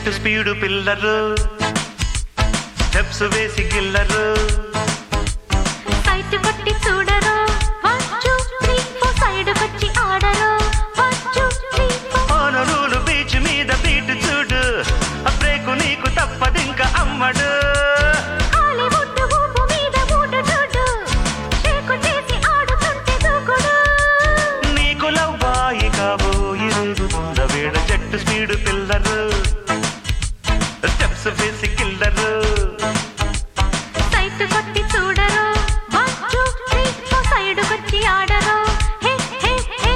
జట్టు speed pillar steps వేసి గిల్లరు sight కొట్టి చూడరు one two three four side కొచ్చి ఆడరు వన్ టూ త్రీ ఫోర్ ఓనరూలు బీచ్ మీద బీట్ చూడు ఆ బ్రేకు నీకు తప్పదింక అమ్మడు హాలీవుడ్ ఊపు మీద ఊట చూడు షేకు చేసి ఆడుతుంటే దూకుడు నీకు లవ్వాయి కాబోయి రేగుతుంద వేడ జట్టు స్పీడు పిల్లరు స్టెప్స్ వేసి గిల్లరు సైట్ కొట్టి చూడరు one two three four side కొచ్చి ఆడరు హే హే హే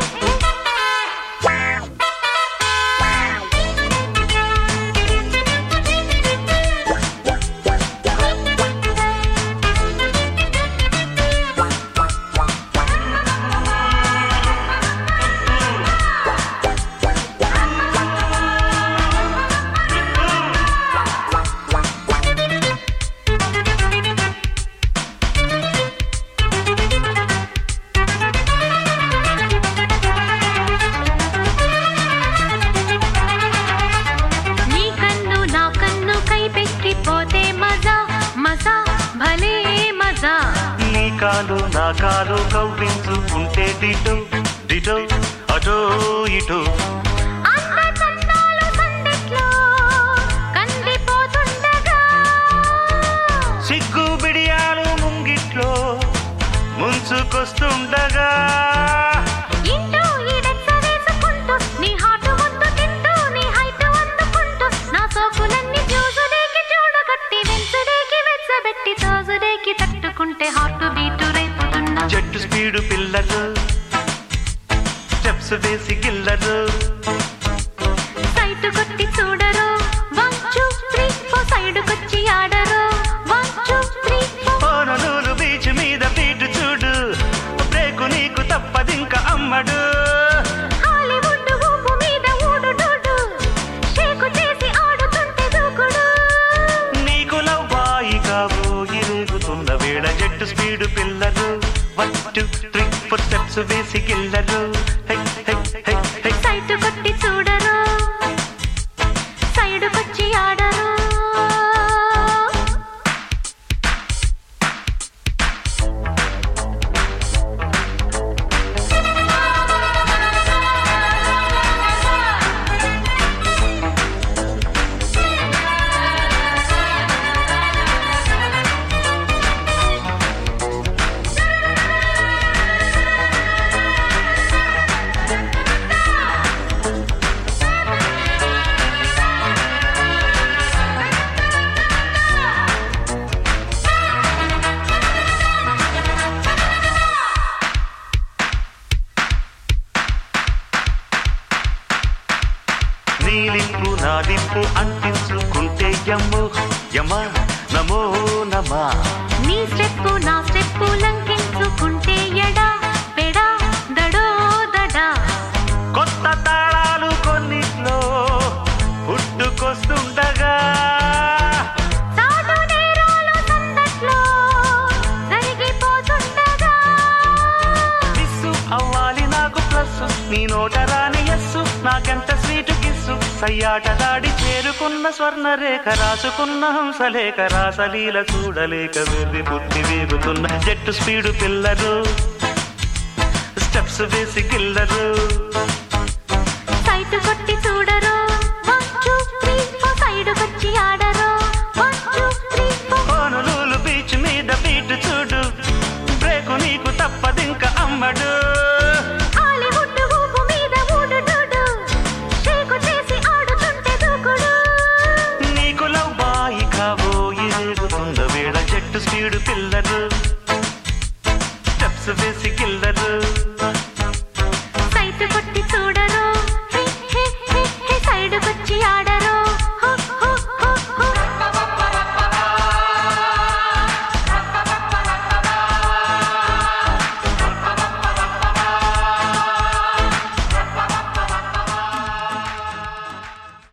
నీ కన్ను నా కన్ను కై పెట్టి పోతే మజా మజా భలే మజా నీ కాలు నా కాలు కవ్వించుకుంటే డిటో డిటో అటో ఇటో అంత చందాలు సందిట్లో కందిపోతుండగా సిగ్గు బిడియాలు ముంగిట్లో ముంచుకొస్తుండగా ఇంటూ ఈడెక్క వేసుకుంటూ నీ హాటు ముద్దు తింటూ నీ హైట్ అందుకుంటూ నా సోకులన్నీ చూసుడేకి చూడగట్టి వెంచుడేకి వెచ్చబెట్టి తాజుడేకి తట్టుకుంటే హార్ట్ బీటు రేపుతున్నా జట్టు స్పీడు పిల్లలు స్టెప్స్ వేసి గిల్లరు సైట్ కొట్టి చూడరు one two three four side కొచ్చి ఆడరు వన్ టూ త్రీ ఫోర్ ఓననూలు బీచ్ మీద బీటు చూడు బ్రేకు నీకు తప్పదింక అమ్మడు హాలీవుడ్ ఊపు మీద ఊడు డూడు షేకు చేసి ఆడుతుంటే దూకుడు నీకు లవ్వాయి కాబోయి రేగుతున్న వేళ జట్టు స్పీడు పిల్లలు one two three four steps వేసి గిల్లరు హై హై హై హై సైట్ కొట్టి చూడరు సైడ్ కొచ్చి ఆడరు నీలింపు నాలింపు అంటించుకుంటే యమ్మో యమ నమో నమా నీ స్టెప్పు నా స్టెప్పు లంకించుకుంటే ఎడా పెడా దడో దడా కొత్త తాళాలు కొన్నిట్లో పుట్టుకొస్తుండగా సాటు నేరాలు సందట్లో జరిగిపోతుండగా మిస్సు అవ్వాలి నాకు ప్లస్ నీ నోట రాని ఎస్సు నాకెంత స్వీటు కిస్సు సయ్యాట దాడి చేరుకున్న స్వర్ణ రేఖ రాసుకున్న హంసలేఖ రాసలీల చూడలేక వెర్రి బుద్ధి వేగుతున్న జట్టు స్పీడు పిల్లరు స్టెప్స్ వేసి గిల్లరు సైట్ కొట్టి చూడరు one two three four side కొచ్చి ఆడరు వన్ టూ త్రీ ఫోర్ ఓనులూలు బీచ్ మీద బీట్ చూడు బ్రేకు నీకు తప్పదింక అమ్మడు హాలీవుడ్ ఊపు మీద ఊడు డూడు షేకు చేసి ఆడుతుంటే దూకుడు నీకు లవ్ బాయి కాబోయి రేగుతుంద వేళ జట్టు స్పీడు పిల్లరు